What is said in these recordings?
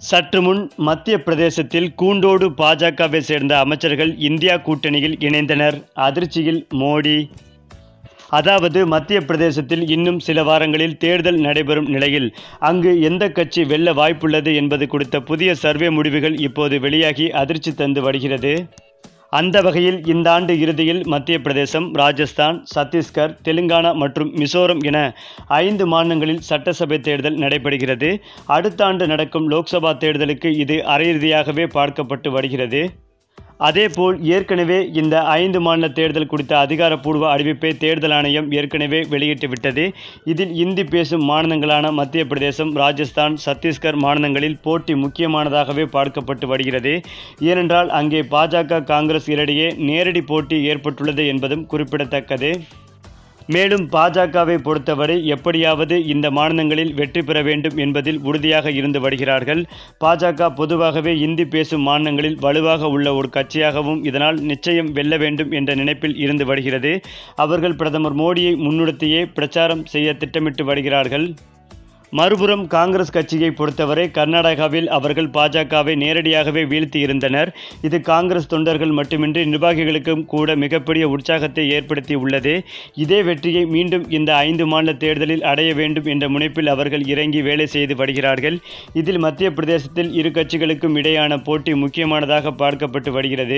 சற்று முன் மத்திய பிரதேசத்தில் கூண்டோடு பாஜகவை சேர்ந்த அமைச்சர்கள் இந்தியா கூட்டணியில் இணைந்தனர் அதிர்ச்சியில் மோடி அதாவது மத்திய பிரதேசத்தில் இன்னும் சில வாரங்களில் தேர்தல் நடைபெறும் நிலையில் அங்கு எந்த கட்சி வெல்ல வாய்ப்புள்ளது என்பது குறித்த புதிய சர்வே முடிவுகள் இப்போது வெளியாகி அதிர்ச்சி தந்து வருகிறது அந்த வகையில் இந்த ஆண்டு இறுதியில் மத்திய பிரதேசம் ராஜஸ்தான் சத்தீஸ்கர் தெலுங்கானா மற்றும் மிசோரம் என ஐந்து மாநிலங்களில் சட்டசபை தேர்தல் நடைபெறுகிறது அடுத்த ஆண்டு நடக்கும் லோக்சபா தேர்தலுக்கு இது அரையிறுதியாகவே பார்க்கப்பட்டு வருகிறது அதேபோல் ஏற்கனவே இந்த ஐந்து மாநில தேர்தல் குறித்த அதிகாரப்பூர்வ அறிவிப்பை தேர்தல் ஆணையம் ஏற்கனவே வெளியிட்டுவிட்டது இதில் இந்தி பேசும் மாநிலங்களான மத்திய பிரதேசம் ராஜஸ்தான் சத்தீஸ்கர் மாநிலங்களில் போட்டி முக்கியமானதாகவே பார்க்கப்பட்டு வருகிறது ஏனென்றால் அங்கே பாஜக காங்கிரஸ் இடையே நேரடி போட்டி ஏற்பட்டுள்ளது என்பதும் குறிப்பிடத்தக்கது மேலும் பாஜகவை பொறுத்தவரை எப்படியாவது இந்த மாநிலங்களில் வெற்றி பெற வேண்டும் என்பதில் உறுதியாக இருந்து வருகிறார்கள் பாஜக பொதுவாகவே இந்தி பேசும் மாநிலங்களில் வலுவாக உள்ள ஒரு கட்சியாகவும் இதனால் நிச்சயம் வெல்ல வேண்டும் என்ற நினைப்பில் இருந்து வருகிறது அவர்கள் பிரதமர் மோடியை முன்னிறுத்தியே பிரச்சாரம் செய்ய திட்டமிட்டு வருகிறார்கள் மறுபுறம் காங்கிரஸ் கட்சியை பொறுத்தவரை கர்நாடகாவில் அவர்கள் பாஜகவை நேரடியாகவே வீழ்த்தி இருந்தனர் இது காங்கிரஸ் தொண்டர்கள் மட்டுமின்றி நிர்வாகிகளுக்கும் கூட மிகப்பெரிய உற்சாகத்தை ஏற்படுத்தி உள்ளது இதே வெற்றியை மீண்டும் இந்த ஐந்து மாநில தேர்தலில் அடைய வேண்டும் என்ற முனைப்பில் அவர்கள் இறங்கி வேலை செய்து வருகிறார்கள் இதில் மத்திய பிரதேசத்தில் இரு கட்சிகளுக்கும் இடையான போட்டி முக்கியமானதாக பார்க்கப்பட்டு வருகிறது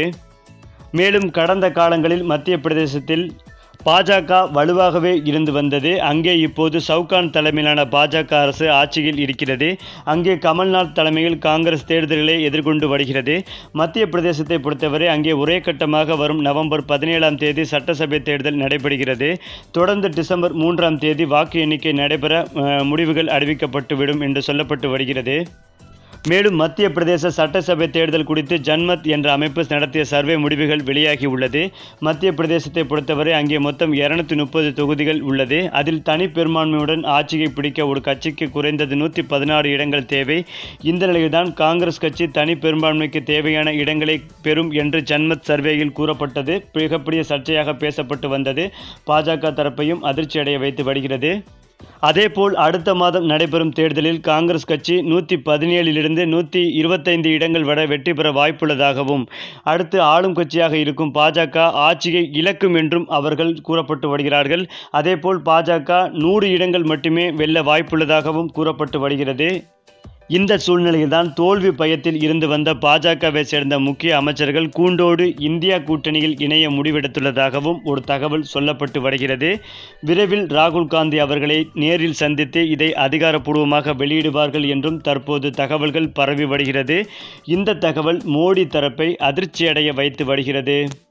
மேலும் கடந்த காலங்களில் மத்திய பிரதேசத்தில் பாஜக வலுவாகவே இருந்து வந்தது அங்கே இப்போது சவுகான் தலைமையிலான பாஜக அரசு ஆட்சியில் இருக்கிறது அங்கே கமல்நாத் தலைமையில் காங்கிரஸ் தேர்தல்களை எதிர்கொண்டு வருகிறது மத்திய பிரதேசத்தை பொறுத்தவரை அங்கே ஒரே கட்டமாக வரும் நவம்பர் பதினேழாம் தேதி சட்டசபை தேர்தல் நடைபெறுகிறது தொடர்ந்து டிசம்பர் மூன்றாம் தேதி வாக்கு எண்ணிக்கை நடைபெற அஹ், முடிவுகள் அறிவிக்கப்பட்டுவிடும் என்று சொல்லப்பட்டு வருகிறது மேலும் மத்திய பிரதேச சட்டசபை தேர்தல் குறித்து ஜன்மத் என்ற அமைப்பு நடத்திய சர்வே முடிவுகள் வெளியாகி உள்ளது மத்திய பிரதேசத்தை பொறுத்தவரை அங்கே மொத்தம் இருநூத்தி முப்பது தொகுதிகள் உள்ளது அதில் தனி பெரும்பான்மையுடன் ஆட்சியை பிடிக்க ஒரு கட்சிக்கு குறைந்தது நூற்றி பதினாறு இடங்கள் தேவை இந்த நிலையில்தான் காங்கிரஸ் கட்சி தனி பெரும்பான்மைக்கு தேவையான இடங்களை பெறும் என்று ஜன்மத் சர்வேயில் கூறப்பட்டது மிகப்பெரிய சர்ச்சையாக பேசப்பட்டு வந்தது பாஜக தரப்பையும் அதிர்ச்சியடைய வைத்து வருகிறது அதேபோல் அடுத்த மாதம் நடைபெறும் தேர்தலில் காங்கிரஸ் கட்சி நூற்றி பதினேழிலிருந்து நூற்றி இருபத்தைந்து இடங்கள் வரை வெற்றி பெற வாய்ப்புள்ளதாகவும் அடுத்து ஆளும் கட்சியாக இருக்கும் பாஜக ஆட்சியை இழக்கும் என்றும் அவர்கள் கூறப்பட்டு வருகிறார்கள் அதேபோல் பாஜக நூறு இடங்கள் மட்டுமே வெல்ல வாய்ப்புள்ளதாகவும் கூறப்பட்டு வருகிறது இந்த சூழ்நிலையில்தான் தோல்வி பயத்தில் இருந்து வந்த பாஜகவை சேர்ந்த முக்கிய அமைச்சர்கள் கூண்டோடு இந்தியா கூட்டணியில் இணைய முடிவெடுத்துள்ளதாகவும் ஒரு தகவல் சொல்லப்பட்டு வருகிறது விரைவில் ராகுல் காந்தி அவர்களை நேரில் சந்தித்து இதை அதிகாரப்பூர்வமாக வெளியிடுவார்கள் என்றும் தற்போது தகவல்கள் பரவி வருகிறது இந்த தகவல் மோடி தரப்பை அதிர்ச்சியடைய வைத்து வருகிறது